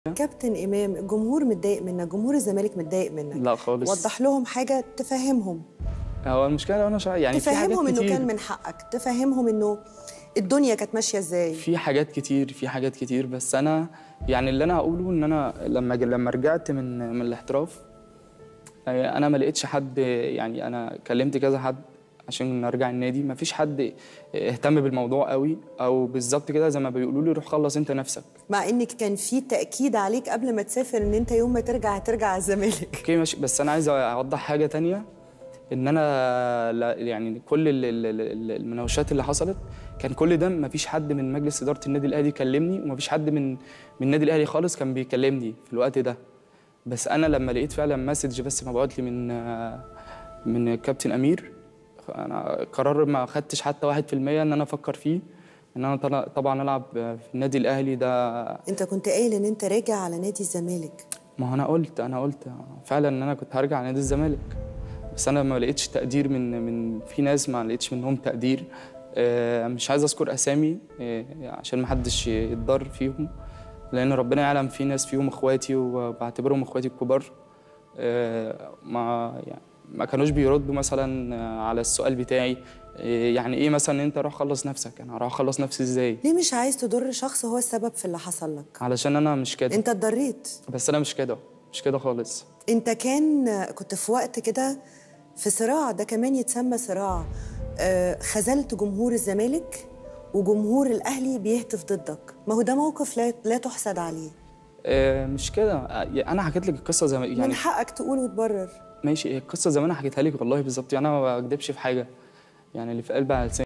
كابتن امام الجمهور متضايق منك جمهور الزمالك متضايق منك لا خالص وضح لهم حاجه تفهمهم هو المشكله لو انا شا... يعني في حاجات تفهمهم انه كتير كان من حقك تفهمهم انه الدنيا كانت ماشيه ازاي في حاجات كتير في حاجات كتير بس انا يعني اللي انا هقوله ان انا لما ج- لما رجعت من من الاحتراف آه، انا ما لقيتش حد يعني انا كلمت كذا حد عشان ارجع النادي ما فيش حد اهتم بالموضوع قوي او بالظبط كده زي ما بيقولوا لي روح خلص انت نفسك مع انك كان في تاكيد عليك قبل ما تسافر ان انت يوم ما ترجع هترجع على الزمالك اوكي ماشي بس انا عايز اوضح حاجه تانية ان انا لا يعني كل ال- ال- ال- المناوشات اللي حصلت كان كل ده ما فيش حد من مجلس اداره النادي الاهلي كلمني وما فيش حد من من النادي الاهلي خالص كان بيكلمني في الوقت ده بس انا لما لقيت فعلا مسج بس مبعوت لي من آه، من كابتن امير انا قرار ما خدتش حتى واحد في المية ان انا افكر فيه ان انا طلع- طبعا العب في النادي الاهلي ده انت كنت قايل ان انت راجع على نادي الزمالك ما هو انا قلت انا قلت فعلا ان انا كنت هرجع نادي الزمالك بس انا ما لقيتش تقدير من من في ناس ما لقيتش منهم تقدير آه، مش عايز اذكر اسامي آه، عشان ما حدش يتضر فيهم لان ربنا يعلم في ناس فيهم اخواتي وبعتبرهم اخواتي الكبار آه، ما يعني ما كانوش بيردوا مثلا آه، على السؤال بتاعي آه، يعني ايه مثلا انت روح خلص نفسك انا هروح اخلص نفسي ازاي ليه مش عايز تضر شخص هو السبب في اللي حصل لك علشان انا مش كده انت اتضريت بس انا مش كده مش كده خالص انت كان كنت في وقت كده في صراع ده كمان يتسمى صراع آه، خذلت جمهور الزمالك وجمهور الاهلي بيهتف ضدك ما هو ده موقف لا, لا تحسد عليه آه، مش كده آه، انا حكيت لك القصه زي ما من يعني حقك تقول وتبرر ماشي القصه زي ما انا حكيتها لك والله بالظبط يعني انا ما بكدبش في حاجه يعني اللي في قلبي على لساني